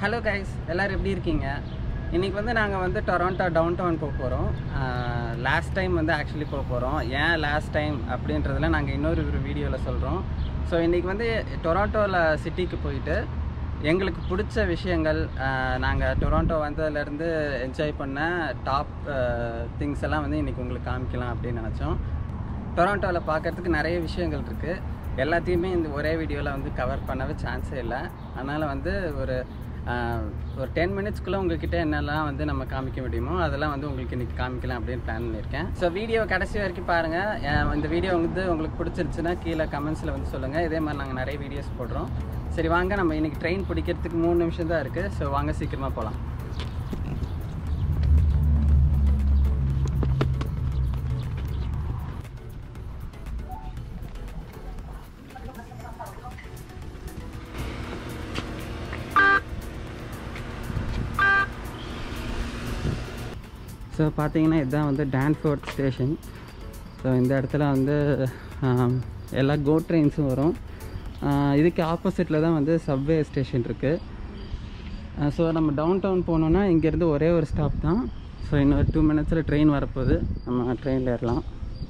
hello guys எல்லோரும் எப்படி இருக்கீங்க இன்றைக்கி வந்து நாங்கள் வந்து டொராண்டோ டவுன் டவுன் போக போகிறோம் லாஸ்ட் டைம் வந்து ஆக்சுவலி போக போகிறோம் ஏன் லாஸ்ட் டைம் அப்படின்றதுல நாங்கள் இன்னொரு ஒரு வீடியோவில் சொல்கிறோம் ஸோ இன்றைக்கி வந்து டொராண்டோவில் சிட்டிக்கு போயிட்டு எங்களுக்கு பிடிச்ச விஷயங்கள் நாங்கள் டொராண்டோ வந்ததுலேருந்து என்ஜாய் பண்ண டாப் திங்ஸ் எல்லாம் வந்து இன்றைக்கி உங்களுக்கு காமிக்கலாம் அப்படின்னு நினச்சோம் டொராண்டோவில் பார்க்குறதுக்கு நிறைய விஷயங்கள் இருக்குது எல்லாத்தையுமே இந்த ஒரே வீடியோவில் வந்து கவர் பண்ணவே சான்ஸே இல்லை அதனால் வந்து ஒரு ஆஹ், ஒரு டென் மினிட்ஸ்க்குள்ளே உங்ககிட்ட என்னெல்லாம் வந்து நம்ம காமிக்க முடியுமோ அதெல்லாம் வந்து உங்களுக்கு இன்றைக்கி காமிக்கலாம் அப்படின்னு பிளான் பண்ணியிருக்கேன் ஸோ வீடியோ கடைசி வரைக்கும் பாருங்கள் இந்த வீடியோ வந்து உங்களுக்கு பிடிச்சிருச்சுன்னா கீழே கமெண்ட்ஸில் வந்து சொல்லுங்கள் இதே மாதிரி நாங்கள் நிறைய வீடியோஸ் போடுறோம் சரி வாங்க நம்ம இன்றைக்கி ட்ரெயின் பிடிக்கிறதுக்கு மூணு நிமிஷம் தான் இருக்குது ஸோ வாங்க சீக்கிரமாக போகலாம் ஸோ பார்த்தீங்கன்னா இதுதான் வந்து டான்ஃபோர்ட் ஸ்டேஷன் ஸோ இந்த இடத்துல வந்து ஆம், எல்லா கோ ட்ரெயின்ஸும் வரும் ஆஹ், இதுக்கு ஆப்போசிட்டில் தான் வந்து சப்வே ஸ்டேஷன் இருக்குது ஸோ நம்ம டவுன் டவுன் போனோன்னா இங்கேருந்து ஒரே ஒரு ஸ்டாப் தான் ஸோ இன்னொரு டூ மினிட்ஸில் ட்ரெயின் வரப்போகுது நம்ம ட்ரெயினில் ஏறலாம்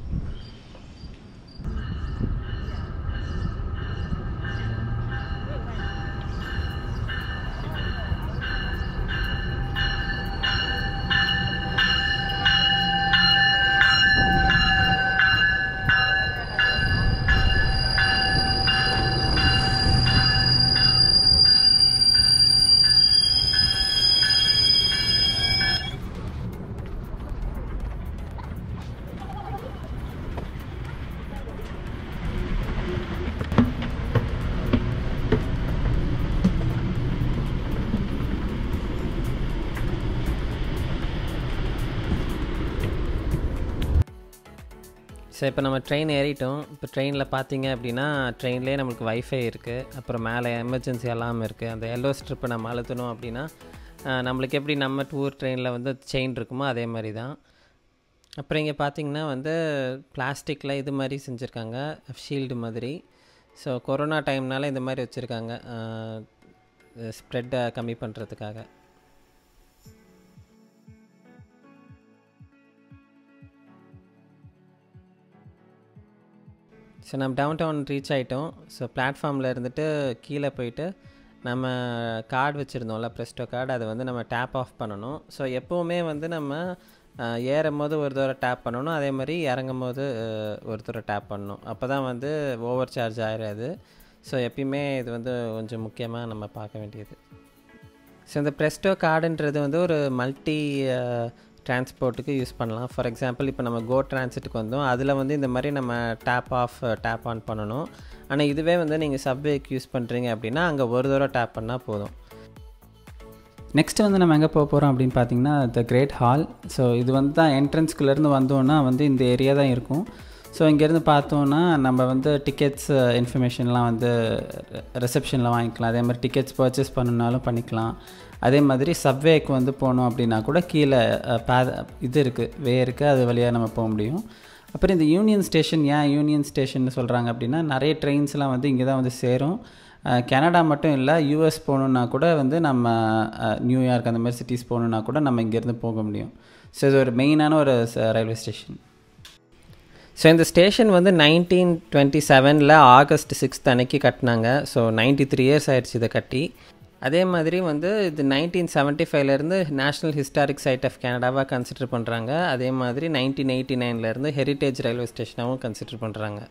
ஸோ இப்போ நம்ம ட்ரெயின் ஏறிட்டோம் இப்போ ட்ரெயினில் பார்த்தீங்க அப்படின்னா ட்ரெயின்லேயே நம்மளுக்கு வைஃபை இருக்குது அப்புறம் மேலே எமர்ஜென்சி அலாம் இருக்குது அந்த எல்லோ ஸ்ட்ரிப்பை நம்ம அழுத்தணும் அப்படின்னா ஆஹ், நம்மளுக்கு எப்படி நம்ம டூர் ட்ரெயினில் வந்து செயின் இருக்குமோ அதே மாதிரி தான் அப்புறம் இங்கே பார்த்தீங்கன்னா வந்து பிளாஸ்டிக்கில் இது மாதிரி செஞ்சுருக்காங்க ஷீல்டு மாதிரி ஸோ கொரோனா டைம்னால இந்த மாதிரி வச்சுருக்காங்க ஸ்ப்ரெட்டை கம்மி பண்ணுறதுக்காக ஸோ நம்ம டவுன் டவுன் ரீச் ஆகிட்டோம் ஸோ பிளாட்ஃபார்மில் இருந்துட்டு கீழே போயிட்டு நம்ம கார்டு வச்சுருந்தோம்ல ப்ரெஸ்டோ கார்டு அதை வந்து நம்ம டேப் ஆஃப் பண்ணணும் ஸோ எப்போவுமே வந்து நம்ம அஹ், ஏறும் போது ஒரு தடவை டேப் பண்ணணும் அதே மாதிரி இறங்கும் போது அஹ், ஒரு தடவை டேப் பண்ணணும் அப்போ தான் வந்து ஓவர் சார்ஜ் ஆயிடாது ஸோ எப்பயுமே இது வந்து கொஞ்சம் முக்கியமாக நம்ம பார்க்க வேண்டியது ஸோ இந்த ப்ரெஸ்டோ கார்டுன்றது வந்து ஒரு மல்டி டிரான்ஸ்போர்ட்டுக்கு யூஸ் பண்ணலாம் ஃபார் எக்ஸாம்பிள் இப்போ நம்ம கோ டிரான்சிட்டுக்கு வந்தோம் அதில் வந்து இந்த மாதிரி நம்ம டேப் ஆஃப் டேப் ஆன் பண்ணணும் ஆனால் இதுவே வந்து நீங்கள் சப்வேக்கு யூஸ் பண்ணுறீங்க அப்படின்னா அங்கே ஒரு தடவை டேப் பண்ணால் போதும் நெக்ஸ்ட்டு வந்து நம்ம எங்கே போக போகிறோம் அப்படின்னு பார்த்தீங்கன்னா த கிரேட் ஹால் ஸோ இது வந்து தான் என்ட்ரன்ஸ்குள்ளேருந்து வந்தோன்னா வந்து இந்த ஏரியா தான் இருக்கும் ஸோ இங்கேருந்து பார்த்தோன்னா நம்ம வந்து டிக்கெட்ஸ் இன்ஃபர்மேஷன்லாம் வந்து ரிசப்ஷனில் வாங்கிக்கலாம் அதே மாதிரி டிக்கெட்ஸ் பர்ச்சேஸ் பண்ணணுனாலும் பண்ணிக்கலாம் அதே மாதிரி சப்வேக்கு வந்து போனோம் அப்படின்னா கூட கீழே அஹ், பாத இது இருக்குது வே இருக்குது அது வழியாக நம்ம போக முடியும் அப்புறம் இந்த யூனியன் ஸ்டேஷன் ஏன் யூனியன் ஸ்டேஷன் சொல்கிறாங்க அப்படின்னா நிறைய ட்ரெயின்ஸ்லாம் வந்து இங்கே தான் வந்து சேரும் அஹ், கனடா மட்டும் இல்லை யூஎஸ் போகணுன்னா கூட வந்து நம்ம அஹ், நியூயார்க் அந்த மாதிரி சிட்டிஸ் போகணுன்னா கூட நம்ம இங்கேருந்து போக முடியும் ஸோ இது ஒரு மெயினான ஒரு ரயில்வே ஸ்டேஷன் ஸோ இந்த ஸ்டேஷன் வந்து நைன்டீன் டுவெண்ட்டி செவனில் ஆகஸ்ட் சிக்ஸ்த் அன்னைக்கு கட்டினாங்க ஸோ 93 த்ரீ இயர்ஸ் ஆயிடுச்சு இதை கட்டி அதே மாதிரி வந்து இது நைன்டீன் செவன்ட்டி ஃபைவ்லேருந்து நேஷ்னல் ஹிஸ்டாரிக் சைட் ஆஃப் கனடாவாக கன்சிடர் பண்ணுறாங்க அதே மாதிரி நைன்டீன் எயிட்டி நைன்லேருந்து ஹெரிட்டேஜ் ரயில்வே ஸ்டேஷனாகவும் கன்சிடர் பண்ணுறாங்க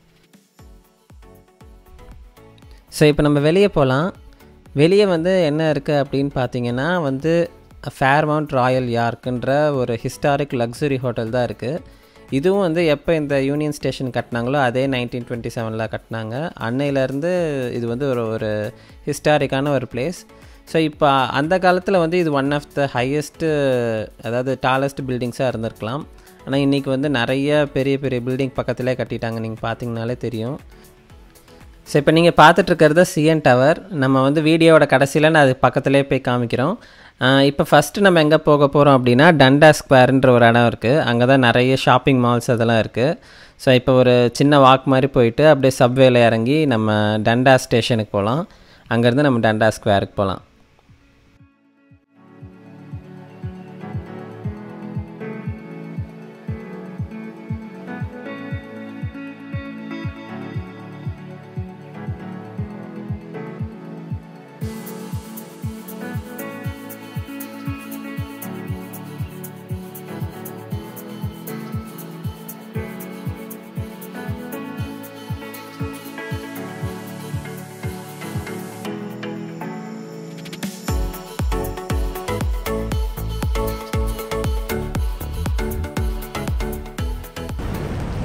ஸோ இப்போ நம்ம வெளியே போகலாம் வெளியே வந்து என்ன இருக்குது அப்படின்னு பார்த்தீங்கன்னா வந்து ஃபேர்மவுண்ட் ராயல் யார்க்குன்ற ஒரு ஹிஸ்டாரிக் லக்ஸுரி ஹோட்டல் தான் இருக்குது இதுவும் வந்து எப்போ இந்த யூனியன் ஸ்டேஷன் கட்டினாங்களோ அதே நைன்டீன் டுவெண்ட்டி செவனில் கட்டினாங்க அன்னையிலேருந்து இது வந்து ஒரு ஒரு ஹிஸ்டாரிக்கான ஒரு பிளேஸ் ஸோ இப்போ அந்த காலத்தில் வந்து இது ஒன் ஆஃப் த ஹையஸ்ட்டு அதாவது டாலஸ்ட் பில்டிங்ஸாக இருந்திருக்கலாம் ஆனால் இன்றைக்கி வந்து நிறைய பெரிய பெரிய பில்டிங் பக்கத்துலேயே கட்டிட்டாங்க நீங்கள் பார்த்தீங்கனாலே தெரியும் ஸோ இப்போ நீங்கள் பார்த்துட்ருக்கிறது சிஎன் டவர் நம்ம வந்து வீடியோவோட கடைசியில் நான் அது பக்கத்துலேயே போய் காமிக்கிறோம் இப்போ ஃபஸ்ட்டு நம்ம எங்கே போக போகிறோம் அப்படின்னா டண்டா ஸ்கொயர்ன்ற ஒரு இடம் இருக்குது அங்கே தான் நிறைய ஷாப்பிங் மால்ஸ் அதெல்லாம் இருக்குது ஸோ இப்போ ஒரு சின்ன வாக் மாதிரி போயிட்டு அப்படியே சப்வேல இறங்கி நம்ம டண்டா ஸ்டேஷனுக்கு போகலாம் அங்கேருந்து நம்ம டண்டா ஸ்கொயருக்கு போகலாம்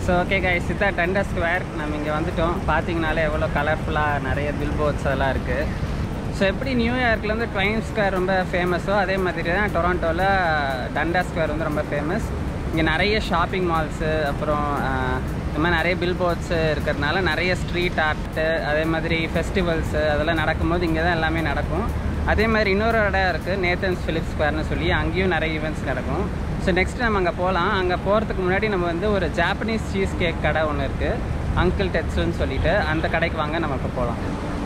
ஸோ ஓகே கைஸ் இதான் டெண்டர் ஸ்கொயர் நம்ம இங்கே வந்துட்டோம் பார்த்தீங்கனாலே எவ்வளோ கலர்ஃபுல்லாக நிறைய பில் போர்ட்ஸ் அதெல்லாம் இருக்குது ஸோ எப்படி நியூயார்க்கில் வந்து ட்வைன் ஸ்கொயர் ரொம்ப ஃபேமஸோ அதே மாதிரி தான் டொராண்டோவில் டண்டா ஸ்கொயர் வந்து ரொம்ப ஃபேமஸ் இங்கே நிறைய ஷாப்பிங் மால்ஸு அப்புறம் ஆஹ், இந்த மாதிரி நிறைய பில் போர்ட்ஸு இருக்கிறதுனால நிறைய ஸ்ட்ரீட் ஆர்ட்டு அதே மாதிரி ஃபெஸ்டிவல்ஸு அதெல்லாம் நடக்கும்போது இங்கே தான் எல்லாமே நடக்கும் அதே மாதிரி இன்னொரு இடம் இருக்குது நேத்தன்ஸ் ஃபிலிப் ஸ்கொயர்னு சொல்லி அங்கேயும் நிறைய ஈவெண்ட்ஸ் நடக்கும் ஸோ நெக்ஸ்ட் நம்ம அங்கே போகலாம் அங்கே போகிறதுக்கு முன்னாடி நம்ம வந்து ஒரு ஜாப்பனீஸ் சீஸ் கேக் கடை ஒன்று இருக்குது அங்கிள் டெட்ஸுன்னு சொல்லிட்டு அந்த கடைக்கு வாங்க நம்ம இப்போ போகலாம்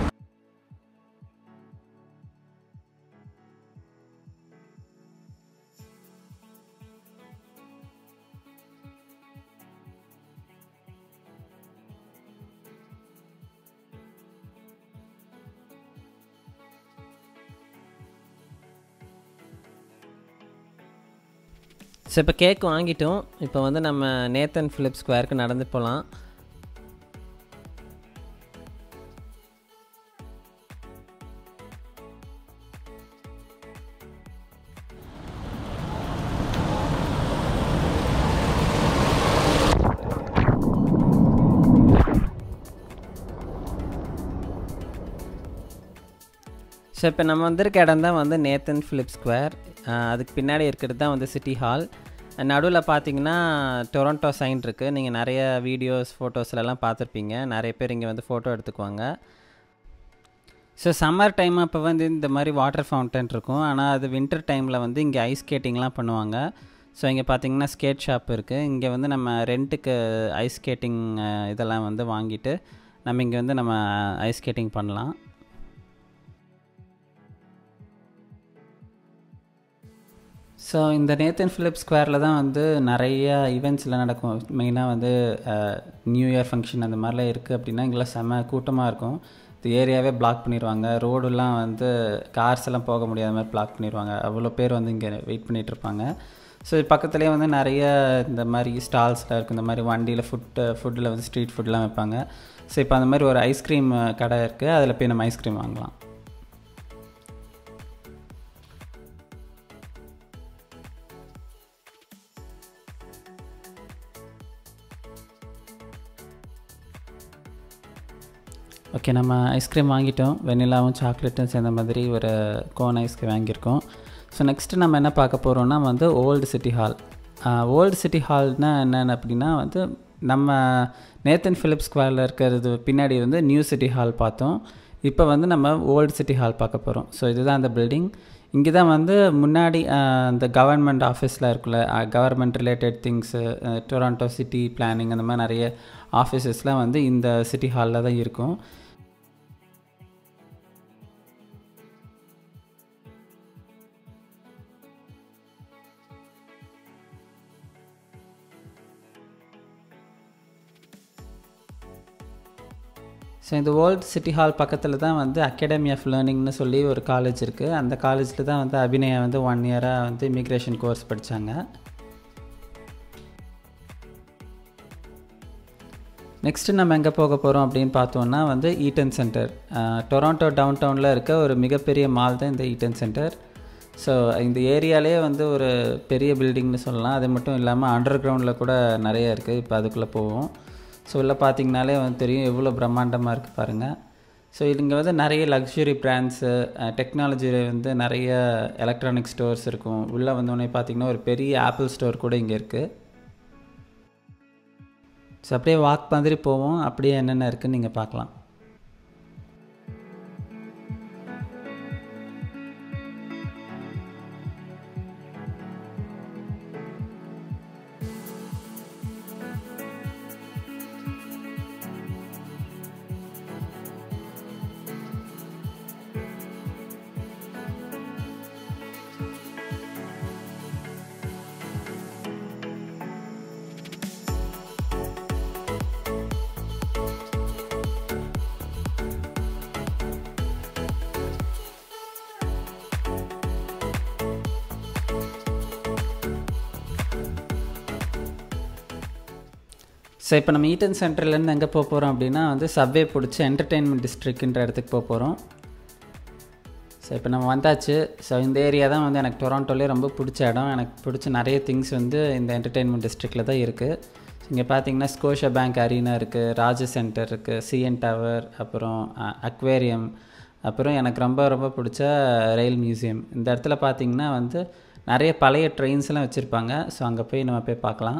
ஸோ இப்போ கேக் வாங்கிட்டோம் இப்போ வந்து நம்ம நேத்தன் ஃபிலிப் ஸ்கொயருக்கு நடந்து போகலாம் ஸோ இப்போ நம்ம வந்திருக்க இடம் தான் வந்து நேத்தன் ஃபிலிப் ஸ்கொயர் அதுக்கு பின்னாடி இருக்கிறது தான் வந்து சிட்டி ஹால் நடுவில் பார்த்தீங்கன்னா டொரண்டோ சைன் இருக்குது நீங்கள் நிறைய வீடியோஸ் ஃபோட்டோஸ்லலாம் பார்த்துருப்பீங்க நிறைய பேர் இங்கே வந்து ஃபோட்டோ எடுத்துக்குவாங்க ஸோ சம்மர் டைம் அப்போ வந்து இந்த மாதிரி வாட்டர் ஃபவுண்டன் இருக்கும் ஆனால் அது வின்டர் டைமில் வந்து இங்கே ஐஸ் ஸ்கேட்டிங்லாம் பண்ணுவாங்க ஸோ இங்கே பார்த்தீங்கன்னா ஸ்கேட் ஷாப் இருக்குது இங்கே வந்து நம்ம ரெண்ட்டுக்கு ஐஸ் ஸ்கேட்டிங் இதெல்லாம் வந்து வாங்கிட்டு நம்ம இங்கே வந்து நம்ம ஐஸ் ஸ்கேட்டிங் பண்ணலாம் ஸோ இந்த நேத்தன் ஃபிலிப் ஸ்கொயரில் தான் வந்து நிறைய ஈவெண்ட்ஸ்லாம் நடக்கும் மெயினாக வந்து நியூ இயர் ஃபங்க்ஷன் அந்த மாதிரிலாம் இருக்குது அப்படின்னா இங்கெல்லாம் செம்ம கூட்டமாக இருக்கும் இந்த ஏரியாவே பிளாக் பண்ணிடுவாங்க ரோடெல்லாம் வந்து கார்ஸ் எல்லாம் போக முடியாத மாதிரி பிளாக் பண்ணிடுவாங்க அவ்வளோ பேர் வந்து இங்கே வெயிட் பண்ணிகிட்டு இருப்பாங்க ஸோ பக்கத்துலேயே வந்து நிறைய இந்த மாதிரி ஸ்டால்ஸ்லாம் இருக்கும் இந்த மாதிரி வண்டியில் ஃபுட்டு ஃபுட்டில் வந்து ஸ்ட்ரீட் ஃபுட்லாம் வைப்பாங்க ஸோ இப்போ அந்த மாதிரி ஒரு ஐஸ்கிரீம் கடை இருக்குது அதில் போய் நம்ம ஐஸ்கிரீம் வாங்கலாம் ஓகே நம்ம ஐஸ்கிரீம் வாங்கிட்டோம் வெனிலாவும் சாக்லேட்டும் சேர்ந்த மாதிரி ஒரு கோன் ஐஸ்கிரீம் வாங்கியிருக்கோம் ஸோ நெக்ஸ்ட்டு நம்ம என்ன பார்க்க போகிறோம்னா வந்து old city hall old city ஹால்னால் என்னென்னு அப்படின்னா வந்து நம்ம நேத்தன் ஃபிலிப் ஸ்கொயரில் இருக்கிறது பின்னாடி வந்து நியூ சிட்டி ஹால் பார்த்தோம் இப்போ வந்து நம்ம ஓல்டு சிட்டி ஹால் பார்க்க போகிறோம் ஸோ இதுதான் அந்த பில்டிங் இங்கே தான் வந்து முன்னாடி அந்த கவர்மெண்ட் ஆஃபீஸில் இருக்குல்ல government related things Toronto city planning அந்த மாதிரி நிறைய ஆஃபீஸஸ்லாம் வந்து இந்த சிட்டி ஹாலில் தான் இருக்கும் ஸோ இந்த வேர்ல்ட் சிட்டி ஹால் பக்கத்தில் தான் வந்து அகாடமி ஆஃப் லேர்னிங்னு சொல்லி ஒரு காலேஜ் இருக்குது அந்த காலேஜில் தான் வந்து அபிநயா வந்து ஒன் இயராக வந்து இமிக்ரேஷன் கோர்ஸ் படித்தாங்க நெக்ஸ்ட்டு நம்ம எங்கே போக போகிறோம் அப்படின்னு பார்த்தோன்னா வந்து ஈட்டன் சென்டர் டொராண்டோ டவுன் டவுனில் இருக்க ஒரு மிகப்பெரிய மால் தான் இந்த ஈட்டன் சென்டர் ஸோ இந்த ஏரியாலே வந்து ஒரு பெரிய பில்டிங்னு சொல்லலாம் அது மட்டும் இல்லாமல் அண்டர் கிரவுண்டில் கூட நிறைய இருக்குது இப்போ அதுக்குள்ளே போவோம் ஸோ உள்ள பார்த்தீங்கனாலே வந்து தெரியும் எவ்வளோ பிரம்மாண்டமாக இருக்குது பாருங்கள் ஸோ இங்கே வந்து நிறைய லக்ஸுரி பிராண்ட்ஸு டெக்னாலஜி வந்து நிறைய எலக்ட்ரானிக் ஸ்டோர்ஸ் இருக்கும் உள்ளே வந்தோடனே பார்த்தீங்கன்னா ஒரு பெரிய ஆப்பிள் ஸ்டோர் கூட இங்கே இருக்குது ஸோ அப்படியே வாக் மாதிரி போவோம் அப்படியே என்னென்ன இருக்குதுன்னு நீங்கள் பார்க்கலாம் ஸோ இப்போ நம்ம ஈட்டன் சென்டர்லேருந்து எங்கே போக போகிறோம் அப்படின்னா வந்து சப்வே பிடிச்சி என்டர்டெயின்மெண்ட் டிஸ்ட்ரிக்ட்ன்ற இடத்துக்கு போக போகிறோம் ஸோ இப்போ நம்ம வந்தாச்சு ஸோ இந்த ஏரியா தான் வந்து எனக்கு டொராண்டோலே ரொம்ப பிடிச்ச இடம் எனக்கு பிடிச்ச நிறைய திங்ஸ் வந்து இந்த என்டர்டெயின்மெண்ட் டிஸ்ட்ரிக்டில் தான் இருக்குது இங்கே பார்த்தீங்கன்னா ஸ்கோஷா பேங்க் அரீனா இருக்குது ராஜ சென்டர் இருக்குது சிஎன் டவர் அப்புறம் அக்வேரியம் அப்புறம் எனக்கு ரொம்ப ரொம்ப பிடிச்ச ரயில் மியூசியம் இந்த இடத்துல பார்த்தீங்கன்னா வந்து நிறைய பழைய ட்ரெயின்ஸ்லாம் வச்சுருப்பாங்க ஸோ அங்கே போய் நம்ம போய் பார்க்கலாம்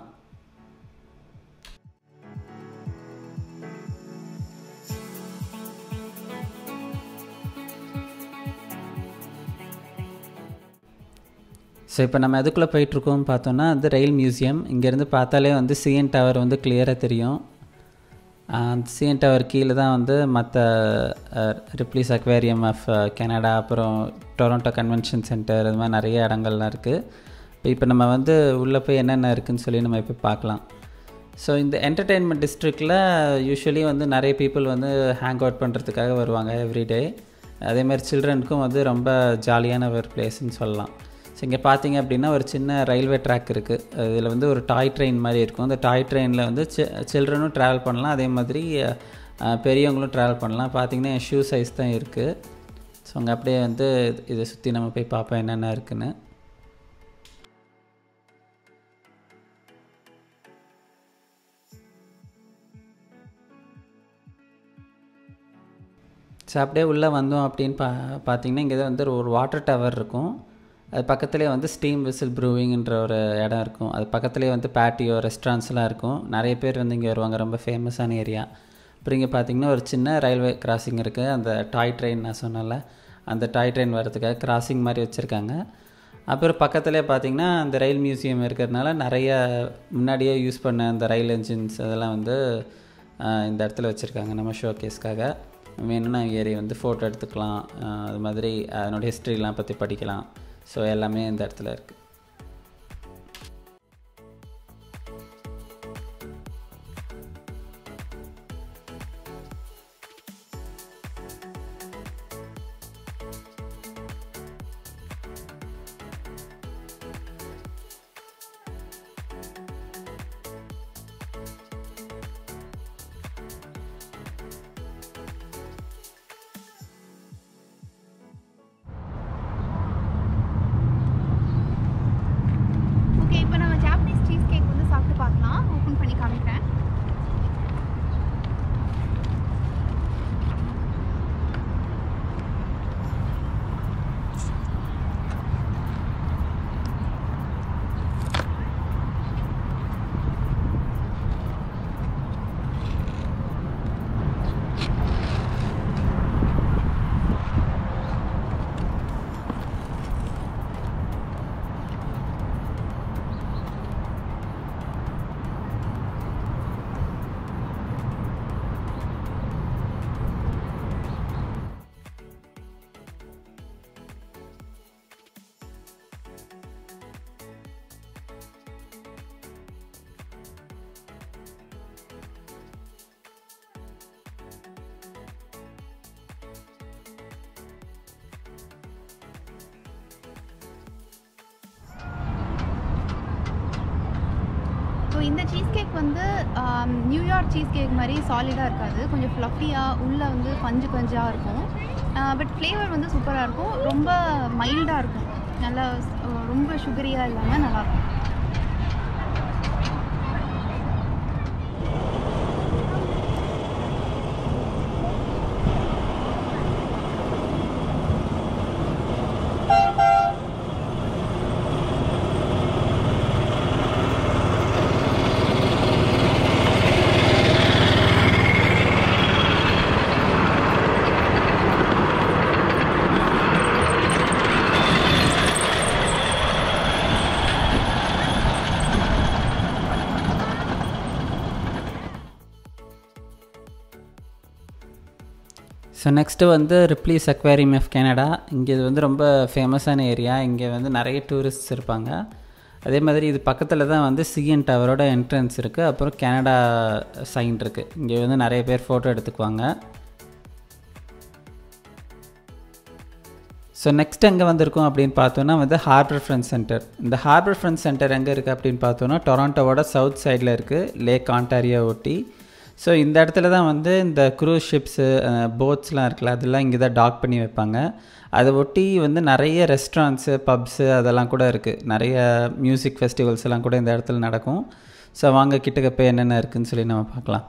ஸோ இப்போ நம்ம எதுக்குள்ளே போயிட்டுருக்கோம் பார்த்தோன்னா வந்து ரயில் மியூசியம் இங்கேருந்து பார்த்தாலே வந்து சிஎன் டவர் வந்து கிளியராக தெரியும் அந்த சிஎன் டவர் கீழே தான் வந்து மற்ற ரிப்ளீஸ் அக்வேரியம் ஆஃப் கனடா அப்புறம் டொரண்டோ கன்வென்ஷன் சென்டர் இது மாதிரி நிறைய இடங்கள்லாம் இருக்குது இப்போ நம்ம வந்து உள்ளே போய் என்னென்ன இருக்குதுன்னு சொல்லி நம்ம இப்போ பார்க்கலாம் ஸோ இந்த என்டர்டெயின்மெண்ட் டிஸ்ட்ரிக்டில் யூஸ்வலி வந்து நிறைய பீப்புள் வந்து ஹேங் அவுட் பண்ணுறதுக்காக வருவாங்க எவ்ரிடே அதேமாதிரி சில்ட்ரனுக்கும் வந்து ரொம்ப ஜாலியான ஒரு பிளேஸ்ன்னு சொல்லலாம் ஸோ இங்கே பார்த்தீங்க அப்படின்னா ஒரு சின்ன ரயில்வே ட்ராக் இருக்குது இதில் வந்து ஒரு டாய் ட்ரெயின் மாதிரி இருக்கும் அந்த டாய் ட்ரெயினில் வந்து சி சில்ட்ரனும் ட்ராவல் பண்ணலாம் அதே மாதிரி பெரியவங்களும் ட்ராவல் பண்ணலாம் பார்த்தீங்கன்னா என் ஷூ சைஸ் தான் இருக்குது ஸோ அங்கே அப்படியே வந்து இதை சுற்றி நம்ம போய் பார்ப்போம் என்னென்ன இருக்குன்னு ஸோ அப்படியே உள்ளே வந்தோம் அப்படின்னு பா பார்த்தீங்கன்னா இங்கே வந்து ஒரு வாட்டர் டவர் இருக்கும் அது பக்கத்துலேயே வந்து ஸ்டீம் விசில் ப்ரூவிங்ன்ற ஒரு இடம் இருக்கும் அது பக்கத்துலேயே வந்து பேட்டியோ ரெஸ்டாரண்ட்ஸ்லாம் இருக்கும் நிறைய பேர் வந்து இங்கே வருவாங்க ரொம்ப ஃபேமஸான ஏரியா அப்புறம் இங்கே பார்த்தீங்கன்னா ஒரு சின்ன ரயில்வே கிராசிங் இருக்குது அந்த டாய் ட்ரெயின் நான் சொன்னல அந்த டாய் ட்ரெயின் வரதுக்காக கிராசிங் மாதிரி வச்சுருக்காங்க அப்புறம் பக்கத்துலேயே பார்த்தீங்கன்னா அந்த ரயில் மியூசியம் இருக்கிறதுனால நிறைய முன்னாடியே யூஸ் பண்ண அந்த ரயில் என்ஜின்ஸ் அதெல்லாம் வந்து இந்த இடத்துல வச்சுருக்காங்க நம்ம ஷோகேஸ்க்காக வேணும்னா ஏறி வந்து ஃபோட்டோ எடுத்துக்கலாம் அது மாதிரி அதனோட ஹிஸ்ட்ரிலாம் பற்றி படிக்கலாம் ஸோ எல்லாமே இந்த இடத்துல இருக்குது ஓகே இப்போ நம்ம ஜாப்பனீஸ் சீஸ் கேக் வந்து சாப்பிட்டு பார்க்கலாம் ஓப்பன் பண்ணி காமிக்கிறேன் ஸோ இந்த சீஸ் கேக் வந்து ஆம், நியூயார்க் சீஸ் கேக் மாதிரி சாலிடாக இருக்காது கொஞ்சம் ஃப்ளஃபியாக உள்ளே வந்து பஞ்சு பஞ்சாக இருக்கும் பட் ஃப்ளேவர் வந்து சூப்பராக இருக்கும் ரொம்ப மைல்டாக இருக்கும் நல்லா அஹ், ரொம்ப சுகரியாக இல்லாமல் நல்லாயிருக்கும் ஸோ நெக்ஸ்ட்டு வந்து ரிப்ளீஸ் அக்வேரியம் ஆஃப் கனடா இங்கே இது வந்து ரொம்ப ஃபேமஸான ஏரியா இங்கே வந்து நிறைய டூரிஸ்ட்ஸ் இருப்பாங்க அதே மாதிரி இது பக்கத்தில் தான் வந்து சிஎன் டவரோட என்ட்ரன்ஸ் இருக்குது அப்புறம் கனடா சைன் இருக்குது இங்கே வந்து நிறைய பேர் ஃபோட்டோ எடுத்துக்குவாங்க ஸோ நெக்ஸ்ட் எங்கே வந்திருக்கோம் அப்படின்னு பார்த்தோன்னா வந்து ஹார்பர் ஃப்ரண்ட் சென்டர் இந்த ஹார்பர் ஃப்ரண்ட் சென்டர் எங்கே இருக்குது அப்படின்னு பார்த்தோன்னா டொராண்டோவோட சவுத் சைடில் இருக்குது லேக் ஆண்டாரியா ஒட்டி ஸோ இந்த இடத்துல தான் வந்து இந்த க்ரூஸ் ஷிப்ஸு போட்ஸ்லாம் இருக்குல்ல அதெல்லாம் இங்கே தான் டாக் பண்ணி வைப்பாங்க அதை ஒட்டி வந்து நிறைய ரெஸ்டாரண்ட்ஸு பப்ஸு அதெல்லாம் கூட இருக்குது நிறைய மியூசிக் ஃபெஸ்டிவல்ஸ் எல்லாம் கூட இந்த இடத்துல நடக்கும் ஸோ வாங்க கிட்டக்க போய் என்னென்ன இருக்குன்னு சொல்லி நம்ம பார்க்கலாம்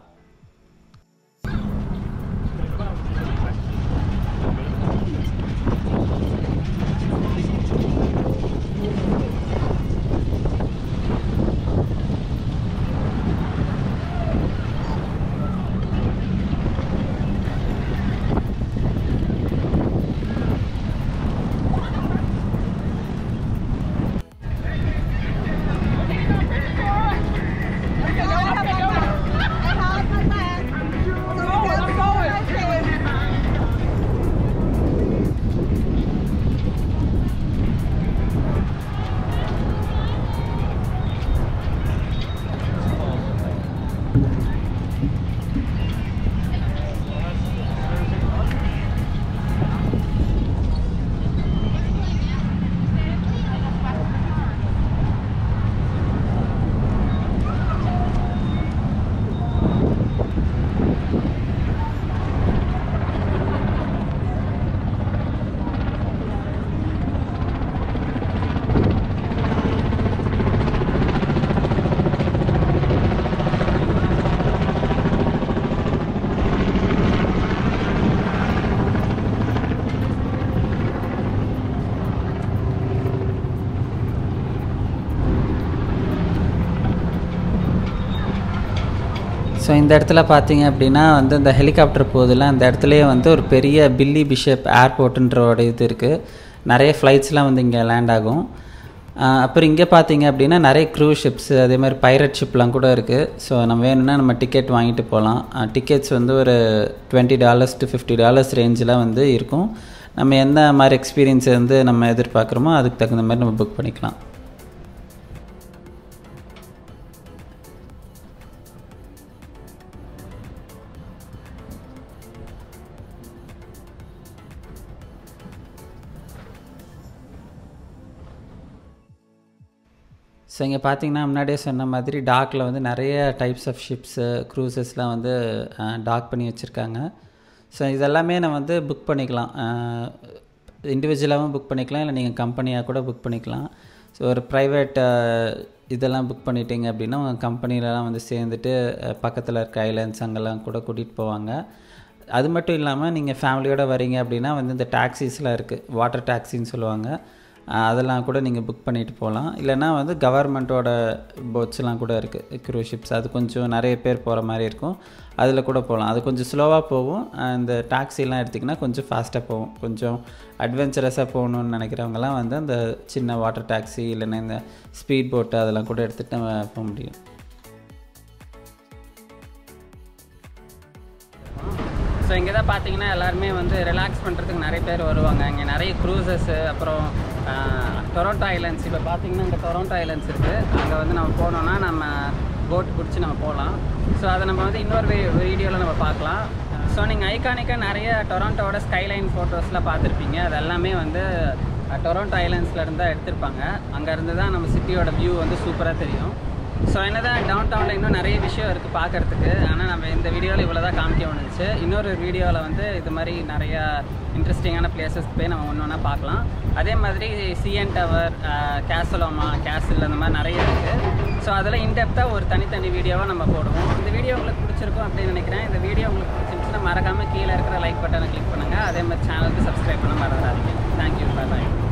ஸோ இந்த இடத்துல பார்த்தீங்க அப்படின்னா வந்து இந்த ஹெலிகாப்டர் போகுதுல அந்த இடத்துலையே வந்து ஒரு பெரிய பில்லி பிஷப் ஏர்போர்ட்டுன்றோட இது இருக்குது நிறைய ஃப்ளைட்ஸ்லாம் வந்து இங்கே லேண்ட் ஆகும் ஆஹ் அப்புறம் இங்கே பார்த்தீங்க அப்படின்னா நிறைய க்ரூஸ் ஷிப்ஸ் அதே மாதிரி பைரட் ஷிப்லாம் கூட இருக்குது ஸோ நம்ம வேணும்னா நம்ம டிக்கெட் வாங்கிட்டு போகலாம் டிக்கெட்ஸ் வந்து ஒரு twenty dollars to fifty dollars ரேஞ்சில் வந்து இருக்கும் நம்ம எந்த மாதிரி எக்ஸ்பீரியன்ஸ் வந்து நம்ம எதிர்பார்க்குறோமோ அதுக்கு தகுந்த மாதிரி நம்ம புக் பண்ணிக்கலாம் ஸோ இங்கே பார்த்தீங்கன்னா முன்னாடியே சொன்ன மாதிரி டாக்கில் வந்து நிறைய டைப்ஸ் ஆஃப் ஷிப்ஸு க்ரூசஸ்லாம் வந்து டாக் பண்ணி வச்சுருக்காங்க ஸோ இதெல்லாமே நம்ம வந்து புக் பண்ணிக்கலாம் இண்டிவிஜுவலாகவும் புக் பண்ணிக்கலாம் இல்லை நீங்கள் கம்பெனியாக கூட புக் பண்ணிக்கலாம் ஸோ ஒரு ப்ரைவேட் இதெல்லாம் புக் பண்ணிட்டீங்க அப்படின்னா உங்கள் கம்பெனிலலாம் வந்து சேர்ந்துட்டு பக்கத்தில் இருக்க ஐலாண்ட்ஸ் அங்கெல்லாம் கூட கூட்டிகிட்டு போவாங்க அது மட்டும் இல்லாமல் நீங்கள் ஃபேமிலியோடு வரீங்க அப்படின்னா வந்து இந்த டாக்ஸிஸ்லாம் இருக்குது வாட்டர் டாக்ஸின்னு சொல்லுவாங்க அஹ் அதெல்லாம் கூட நீங்கள் புக் பண்ணிட்டு போகலாம் இல்லைன்னா வந்து கவர்மெண்ட்டோட போட்ஸ்லாம் கூட இருக்குது க்ரூஸ் ஷிப்ஸ் அது கொஞ்சம் நிறைய பேர் போகிற மாதிரி இருக்கும் அதில் கூட போகலாம் அது கொஞ்சம் ஸ்லோவாக போகும் அஹ் இந்த டாக்ஸிலாம் எடுத்திங்கன்னா கொஞ்சம் ஃபாஸ்ட்டாக போகும் கொஞ்சம் அட்வென்ச்சரஸாக போகணுன்னு நினைக்கிறவங்கலாம் வந்து அந்த சின்ன வாட்டர் டாக்ஸி இல்லைன்னா இந்த ஸ்பீட் போட்டு அதெல்லாம் கூட எடுத்துகிட்டு நம்ம போக முடியும் ஸோ இங்கே தான் பார்த்தீங்கன்னா எல்லாருமே வந்து ரிலாக்ஸ் பண்ணுறதுக்கு நிறைய பேர் வருவாங்க இங்கே நிறைய க்ரூசஸ்ஸு அப்புறம் டொரோண்டோ ஐலாண்ட்ஸ் இப்போ பார்த்தீங்கன்னா இங்கே டொரோண்டோ ஐலாண்ட்ஸ் இருக்குது அங்கே வந்து நம்ம போனோம்னா நம்ம போட் பிடிச்சி நம்ம போகலாம் ஸோ அதை நம்ம வந்து இன்னொரு வீடியோவில் நம்ம பார்க்கலாம் ஸோ நீங்கள் ஐகானிக்காக நிறைய டொராண்டோட ஸ்கைலைன் ஃபோட்டோஸ்லாம் பார்த்துருப்பீங்க அது எல்லாமே வந்து டொராண்டோ ஐலாண்ட்ஸில் இருந்தால் எடுத்திருப்பாங்க அங்கேருந்து தான் நம்ம சிட்டியோட வியூ வந்து சூப்பராக தெரியும் ஸோ என்னதான் டவுன் டவுனில் இன்னும் நிறைய விஷயம் இருக்குது பார்க்கறதுக்கு ஆனால் நம்ம இந்த வீடியோவில் இவ்வளோ தான் காமிக்க முடிஞ்சுச்சு இன்னொரு வீடியோவில் வந்து இது மாதிரி நிறையா இன்ட்ரெஸ்டிங்கான பிளேசஸ் போய் நம்ம ஒன்று ஒன்றா பார்க்கலாம் அதே மாதிரி சிஎன் டவர் கேசலோமா கேசல் அந்த மாதிரி நிறைய இருக்குது ஸோ அதில் இன்டெப்த்தாக ஒரு தனித்தனி வீடியோவாக நம்ம போடுவோம் இந்த வீடியோ உங்களுக்கு பிடிச்சிருக்கும் அப்படின்னு நினைக்கிறேன் இந்த வீடியோ உங்களுக்கு பிடிச்சிருந்துச்சுன்னா மறக்காமல் கீழே இருக்கிற லைக் பட்டனை கிளிக் பண்ணுங்கள் அதே மாதிரி சேனலுக்கு சப்ஸ்கிரைப் பண்ண மறந்துடாதீங்க தேங்க்யூ பாய் பாய்